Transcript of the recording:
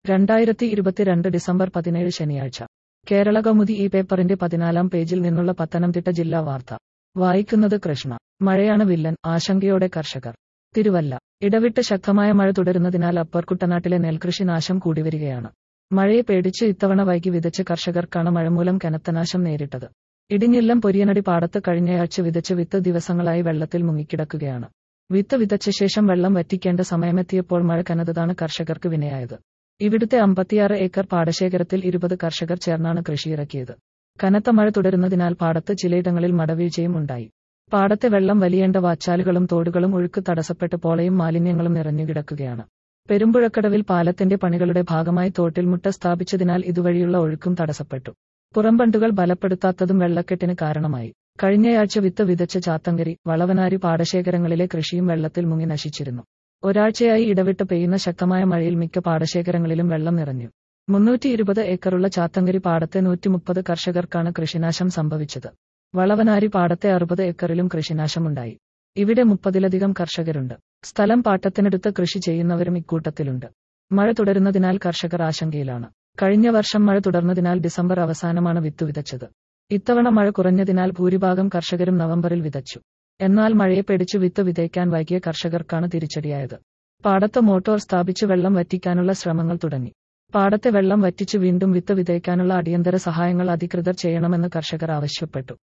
രണ്ടായിരത്തി ഇരുപത്തിരണ്ട് ഡിസംബർ പതിനേഴ് ശനിയാഴ്ച കേരള കൗമുദി ഈ പേപ്പറിന്റെ പതിനാലാം പേജിൽ നിന്നുള്ള പത്തനംതിട്ട ജില്ലാ വാർത്ത വായിക്കുന്നത് കൃഷ്ണ മഴയാണ് വില്ലൻ ആശങ്കയോടെ കർഷകർ തിരുവല്ല ഇടവിട്ട് ശക്തമായ മഴ തുടരുന്നതിനാൽ അപ്പർ കുട്ടനാട്ടിലെ നെൽകൃഷി നാശം കൂടിവരികയാണ് മഴയെ പേടിച്ച് ഇത്തവണ വൈകി വിതച്ച കർഷകർക്കാണ് മഴമൂലം കനത്ത നാശം നേരിട്ടത് ഇടിഞ്ഞില്ലം പൊരിയനടി പാടത്ത് കഴിഞ്ഞയാഴ്ച വിതച്ച വിത്ത് ദിവസങ്ങളായി വെള്ളത്തിൽ മുങ്ങിക്കിടക്കുകയാണ് വിത്ത് വിതച്ച ശേഷം വെള്ളം വറ്റിക്കേണ്ട സമയമെത്തിയപ്പോൾ മഴ കനതതാണ് കർഷകർക്ക് വിനയായത് ഇവിടുത്തെ അമ്പത്തിയാറ് ഏക്കർ പാടശേഖരത്തിൽ ഇരുപത് കർഷകർ ചേർന്നാണ് കൃഷിയിറക്കിയത് കനത്ത മഴ തുടരുന്നതിനാൽ പാടത്ത് ചിലയിടങ്ങളിൽ മടവീഴ്ചയും ഉണ്ടായി പാടത്തെ വെള്ളം വലിയേണ്ട വാച്ചാലുകളും തോടുകളും ഒഴുക്ക് തടസ്സപ്പെട്ട് പോളയും മാലിന്യങ്ങളും നിറഞ്ഞുകിടക്കുകയാണ് പെരുമ്പുഴക്കടവിൽ പാലത്തിന്റെ പണികളുടെ ഭാഗമായി തോട്ടിൽ മുട്ട സ്ഥാപിച്ചതിനാൽ ഇതുവഴിയുള്ള ഒഴുക്കും തടസ്സപ്പെട്ടു പുറംബണ്ടുകൾ ബലപ്പെടുത്താത്തതും വെള്ളക്കെട്ടിന് കാരണമായി കഴിഞ്ഞയാഴ്ച വിത്ത് വിതച്ച ചാത്തങ്കരി വളവനാരി പാടശേഖരങ്ങളിലെ കൃഷിയും വെള്ളത്തിൽ മുങ്ങി നശിച്ചിരുന്നു ഒരാഴ്ചയായി ഇടവിട്ട് പെയ്യുന്ന ശക്തമായ മഴയിൽ മിക്ക പാടശേഖരങ്ങളിലും വെള്ളം നിറഞ്ഞു മുന്നൂറ്റി ഇരുപത് ഏക്കറുള്ള ചാത്തങ്കരി പാടത്തെ നൂറ്റിമുപ്പത് കർഷകർക്കാണ് കൃഷിനാശം സംഭവിച്ചത് വളവനാരി പാടത്തെ അറുപത് ഏക്കറിലും കൃഷിനാശമുണ്ടായി ഇവിടെ മുപ്പതിലധികം കർഷകരുണ്ട് സ്ഥലം പാട്ടത്തിനെടുത്ത് കൃഷി ചെയ്യുന്നവരും ഇക്കൂട്ടത്തിലുണ്ട് മഴ തുടരുന്നതിനാൽ കർഷകർ ആശങ്കയിലാണ് കഴിഞ്ഞ വർഷം മഴ തുടർന്നതിനാൽ ഡിസംബർ അവസാനമാണ് വിത്ത് വിതച്ചത് ഇത്തവണ മഴ കുറഞ്ഞതിനാൽ ഭൂരിഭാഗം കർഷകരും നവംബറിൽ വിതച്ചു എന്നാൽ മഴയെ പേടിച്ചു വിത്ത് വിതയ്ക്കാൻ വൈകിയ കർഷകർക്കാണ് തിരിച്ചടിയായത് പാടത്ത് മോട്ടോർ സ്ഥാപിച്ച് വെള്ളം വറ്റിക്കാനുള്ള ശ്രമങ്ങൾ തുടങ്ങി പാടത്തെ വെള്ളം വറ്റിച്ച് വീണ്ടും വിത്ത് വിതയ്ക്കാനുള്ള അടിയന്തര സഹായങ്ങൾ അധികൃതർ ചെയ്യണമെന്ന് കർഷകർ ആവശ്യപ്പെട്ടു